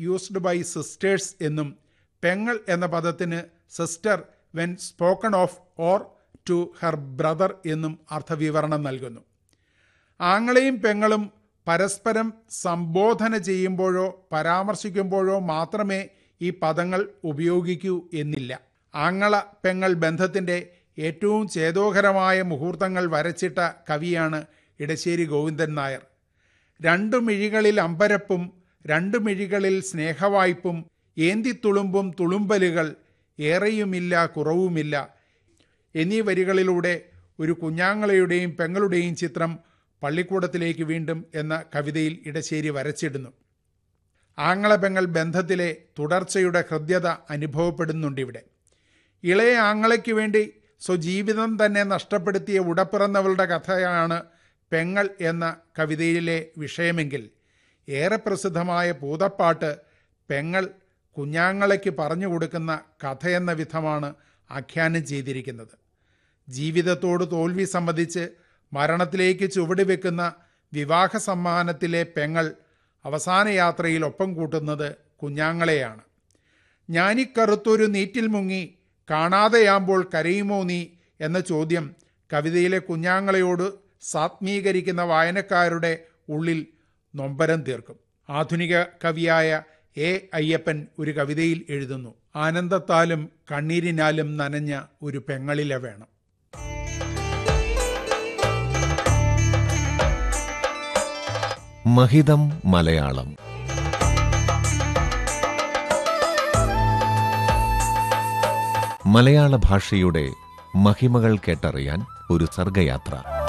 used by sisters എന്നും പെങ്ങൾ എന്ന പദത്തിന് sister when spoken of or to her brother എന്നും അർത്ഥവിവരണം നൽകുന്നു ആങ്ങളെയും പെങ്ങളും പരസ്പരം സംബോധന ചെയ്യുമ്പോഴോ പരാമർശിക്കുമ്പോഴോ മാത്രമേ ഈ പദങ്ങൾ ഉപയോഗിക്കൂ എന്നില്ല ആങ്ങള പെങ്ങൾ ബന്ധത്തിൻ്റെ ഏറ്റവും ചേതോഹരമായ മുഹൂർത്തങ്ങൾ വരച്ചിട്ട കവിയാണ് ഇടശ്ശേരി ഗോവിന്ദൻ നായർ രണ്ടു മിഴികളിൽ അമ്പരപ്പും രണ്ടു മിഴികളിൽ സ്നേഹവായ്പും ഏന്തിത്തുളുമ്പും തുളുമ്പലുകൾ ഏറെയുമില്ല കുറവുമില്ല എന്നീ വരികളിലൂടെ ഒരു കുഞ്ഞാങ്ങളയുടെയും പെങ്ങളുടെയും ചിത്രം പള്ളിക്കൂടത്തിലേക്ക് വീണ്ടും എന്ന കവിതയിൽ ഇടശ്ശേരി വരച്ചിടുന്നു ആങ്ങള പെങ്ങൾ ബന്ധത്തിലെ തുടർച്ചയുടെ ഹൃദ്യത അനുഭവപ്പെടുന്നുണ്ടിവിടെ ഇളയ ആങ്ങളയ്ക്ക് വേണ്ടി സ്വജീവിതം തന്നെ നഷ്ടപ്പെടുത്തിയ ഉടപ്പിറന്നവളുടെ കഥയാണ് പെങ്ങൾ എന്ന കവിതയിലെ വിഷയമെങ്കിൽ ഏറെ പ്രസിദ്ധമായ പൂതപ്പാട്ട് പെങ്ങൾ കുഞ്ഞാങ്ങളയ്ക്ക് പറഞ്ഞു കൊടുക്കുന്ന കഥയെന്ന വിധമാണ് ആഖ്യാനം ചെയ്തിരിക്കുന്നത് ജീവിതത്തോട് തോൽവി സമ്മതിച്ച് മരണത്തിലേക്ക് ചുവടുവെക്കുന്ന വിവാഹ സമ്മാനത്തിലെ പെങ്ങൾ അവസാന യാത്രയിൽ ഒപ്പം കൂട്ടുന്നത് കുഞ്ഞാങ്ങളെയാണ് ഞാനിക്കറുത്തൊരു നീറ്റിൽ മുങ്ങി കാണാതെയാകുമ്പോൾ കരയുമോ നീ എന്ന ചോദ്യം കവിതയിലെ കുഞ്ഞാങ്ങളയോട് സാത്മീകരിക്കുന്ന വായനക്കാരുടെ ഉള്ളിൽ നൊമ്പരം തീർക്കും ആധുനിക കവിയായ എ അയ്യപ്പൻ ഒരു കവിതയിൽ എഴുതുന്നു ആനന്ദത്താലും കണ്ണീരിനാലും നനഞ്ഞ ഒരു പെങ്ങളിലെ വേണം മഹിതം മലയാളം മലയാള ഭാഷയുടെ മഹിമകൾ കേട്ടറിയാൻ ഒരു സർഗയാത്ര